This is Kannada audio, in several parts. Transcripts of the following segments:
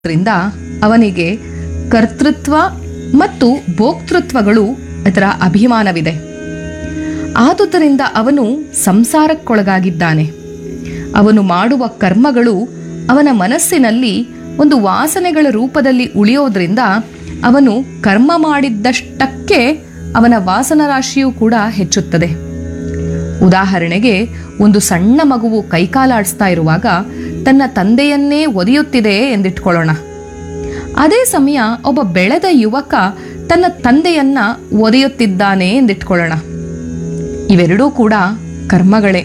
ರಿಂದ ಅವನಿಗೆ ಕರ್ತೃತ್ವ ಮತ್ತು ಭೋಕ್ತೃತ್ವಗಳು ಅದರ ಅಭಿಮಾನವಿದೆ ಆದುದರಿಂದ ಅವನು ಸಂಸಾರಕ್ಕೊಳಗಾಗಿದ್ದಾನೆ ಅವನು ಮಾಡುವ ಕರ್ಮಗಳು ಅವನ ಮನಸ್ಸಿನಲ್ಲಿ ಒಂದು ವಾಸನೆಗಳ ರೂಪದಲ್ಲಿ ಉಳಿಯೋದ್ರಿಂದ ಅವನು ಕರ್ಮ ಮಾಡಿದ್ದಷ್ಟಕ್ಕೆ ಅವನ ವಾಸನ ರಾಶಿಯೂ ಕೂಡ ಹೆಚ್ಚುತ್ತದೆ ಉದಾಹರಣೆಗೆ ಒಂದು ಸಣ್ಣ ಮಗುವು ಕೈಕಾಲಾಡಿಸ್ತಾ ಇರುವಾಗ ತನ್ನ ತಂದೆಯನ್ನೇ ಒದೆಯುತ್ತಿದೆ ಎಂದಿಟ್ಕೊಳ್ಳೋಣ ಅದೇ ಸಮಯ ಒಬ್ಬ ಬೆಳೆದ ಯುವಕ ತನ್ನ ತಂದೆಯನ್ನ ಒದೆಯುತ್ತಿದ್ದಾನೆ ಎಂದಿಟ್ಕೊಳ್ಳೋಣ ಇವೆರಡೂ ಕೂಡ ಕರ್ಮಗಳೇ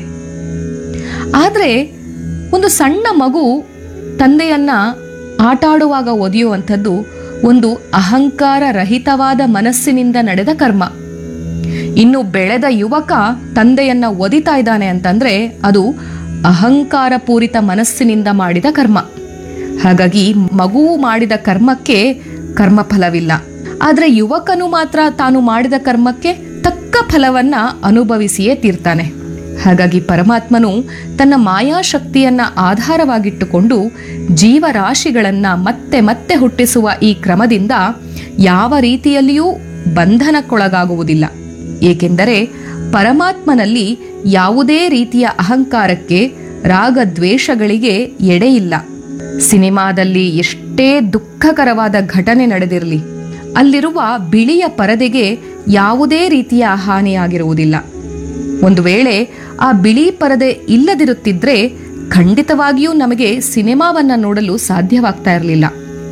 ಆದರೆ ಒಂದು ಸಣ್ಣ ಮಗು ತಂದೆಯನ್ನ ಆಟಾಡುವಾಗ ಒದೆಯುವಂಥದ್ದು ಒಂದು ಅಹಂಕಾರ ರಹಿತವಾದ ಮನಸ್ಸಿನಿಂದ ನಡೆದ ಕರ್ಮ ಇನ್ನು ಬೆಳೆದ ಯುವಕ ತಂದೆಯನ್ನ ಒದಿತಾ ಇದ್ದಾನೆ ಅಂತಂದ್ರೆ ಅದು ಅಹಂಕಾರ ಪೂರಿತ ಮನಸ್ಸಿನಿಂದ ಮಾಡಿದ ಕರ್ಮ ಹಾಗಾಗಿ ಮಗುವು ಮಾಡಿದ ಕರ್ಮಕ್ಕೆ ಕರ್ಮಫಲವಿಲ್ಲ ಆದರೆ ಯುವಕನು ಮಾತ್ರ ತಾನು ಮಾಡಿದ ಕರ್ಮಕ್ಕೆ ತಕ್ಕ ಫಲವನ್ನ ಅನುಭವಿಸಿಯೇ ತೀರ್ತಾನೆ ಹಾಗಾಗಿ ಪರಮಾತ್ಮನು ತನ್ನ ಮಾಯಾಶಕ್ತಿಯನ್ನ ಆಧಾರವಾಗಿಟ್ಟುಕೊಂಡು ಜೀವರಾಶಿಗಳನ್ನ ಮತ್ತೆ ಮತ್ತೆ ಹುಟ್ಟಿಸುವ ಈ ಕ್ರಮದಿಂದ ಯಾವ ರೀತಿಯಲ್ಲಿಯೂ ಬಂಧನಕ್ಕೊಳಗಾಗುವುದಿಲ್ಲ ಏಕೆಂದರೆ ಪರಮಾತ್ಮನಲ್ಲಿ ಯಾವುದೇ ರೀತಿಯ ಅಹಂಕಾರಕ್ಕೆ ರಾಗದ್ವೇಷಗಳಿಗೆ ಎಡೆಯಿಲ್ಲ ಸಿನಿಮಾದಲ್ಲಿ ಎಷ್ಟೇ ದುಃಖಕರವಾದ ಘಟನೆ ನಡೆದಿರಲಿ ಅಲ್ಲಿರುವ ಬಿಳಿಯ ಪರದೆಗೆ ಯಾವುದೇ ರೀತಿಯ ಹಾನಿಯಾಗಿರುವುದಿಲ್ಲ ಒಂದು ವೇಳೆ ಆ ಬಿಳಿ ಪರದೆ ಇಲ್ಲದಿರುತ್ತಿದ್ರೆ ಖಂಡಿತವಾಗಿಯೂ ನಮಗೆ ಸಿನಿಮಾವನ್ನ ನೋಡಲು ಸಾಧ್ಯವಾಗ್ತಾ ಇರಲಿಲ್ಲ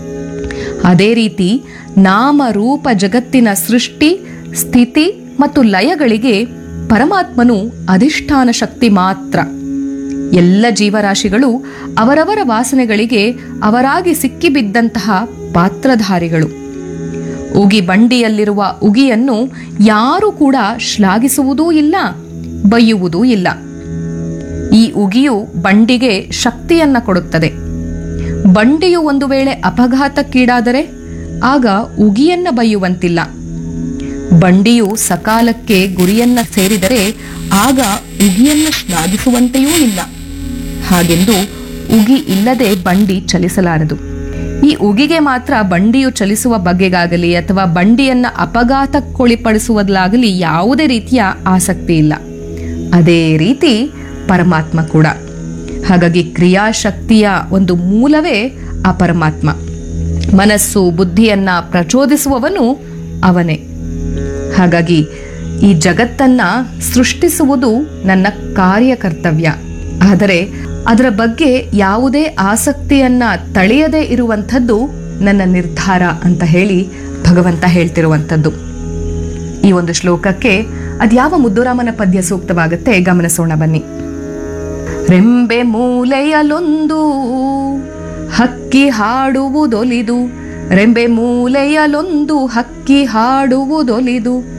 ಅದೇ ರೀತಿ ನಾಮ ರೂಪ ಜಗತ್ತಿನ ಸೃಷ್ಟಿ ಸ್ಥಿತಿ ಮತ್ತು ಲಯಗಳಿಗೆ ಪರಮಾತ್ಮನು ಅಧಿಷ್ಠಾನ ಶಕ್ತಿ ಮಾತ್ರ ಎಲ್ಲ ಜೀವರಾಶಿಗಳು ಅವರವರ ವಾಸನೆಗಳಿಗೆ ಅವರಾಗಿ ಸಿಕ್ಕಿಬಿದ್ದಂತಹ ಪಾತ್ರಧಾರಿಗಳು ಉಗಿ ಬಂಡಿಯಲ್ಲಿರುವ ಉಗಿಯನ್ನು ಯಾರೂ ಕೂಡ ಶ್ಲಾಘಿಸುವುದೂ ಇಲ್ಲ ಬೈಯುವುದೂ ಇಲ್ಲ ಈ ಉಗಿಯು ಬಂಡಿಗೆ ಶಕ್ತಿಯನ್ನ ಕೊಡುತ್ತದೆ ಬಂಡಿಯು ಒಂದು ವೇಳೆ ಅಪಘಾತಕ್ಕೀಡಾದರೆ ಆಗ ಉಗಿಯನ್ನ ಬೈಯುವಂತಿಲ್ಲ ಬಂಡಿಯು ಸಕಾಲಕ್ಕೆ ಗುರಿಯನ್ನ ಸೇರಿದರೆ ಆಗ ಉಗಿಯನ್ನ ಶ್ಲಾಘಿಸುವಂತೆಯೂ ಇಲ್ಲ ಹಾಗೆಂದು ಉಗಿ ಇಲ್ಲದೆ ಬಂಡಿ ಚಲಿಸಲಾರದು ಈ ಉಗಿಗೆ ಮಾತ್ರ ಬಂಡಿಯು ಚಲಿಸುವ ಬಗೆಗಾಗಲಿ ಅಥವಾ ಬಂಡಿಯನ್ನ ಅಪಘಾತಕ್ಕೊಳಿಪಡಿಸುವುದಲಾಗಲಿ ಯಾವುದೇ ರೀತಿಯ ಆಸಕ್ತಿ ಇಲ್ಲ ಅದೇ ರೀತಿ ಪರಮಾತ್ಮ ಕೂಡ ಹಾಗಾಗಿ ಕ್ರಿಯಾಶಕ್ತಿಯ ಒಂದು ಮೂಲವೇ ಆ ಪರಮಾತ್ಮ ಮನಸ್ಸು ಬುದ್ಧಿಯನ್ನ ಪ್ರಚೋದಿಸುವವನು ಅವನೇ ಹಾಗಾಗಿ ಈ ಜಗತ್ತನ್ನ ಸೃಷ್ಟಿಸುವುದು ನನ್ನ ಕಾರ್ಯಕರ್ತವ್ಯ ಆದರೆ ಅದರ ಬಗ್ಗೆ ಯಾವುದೇ ಆಸಕ್ತಿಯನ್ನ ತಳೆಯದೇ ಇರುವಂಥದ್ದು ನನ್ನ ನಿರ್ಧಾರ ಅಂತ ಹೇಳಿ ಭಗವಂತ ಹೇಳ್ತಿರುವಂಥದ್ದು ಈ ಒಂದು ಶ್ಲೋಕಕ್ಕೆ ಅದ್ಯಾವ ಮುದ್ದುರಾಮನ ಪದ್ಯ ಸೂಕ್ತವಾಗುತ್ತೆ ಗಮನಿಸೋಣ ಬನ್ನಿ ರೆಂಬೆ ಮೂಲೆಯಲೊಂದು ಹಕ್ಕಿ ಹಾಡುವುದೊಲಿದು ರೆಂಬೆ ಮೂಲೆಯಲೊಂದು ಹಕ್ಕಿ ಹಾಡುವುದೊಲಿದು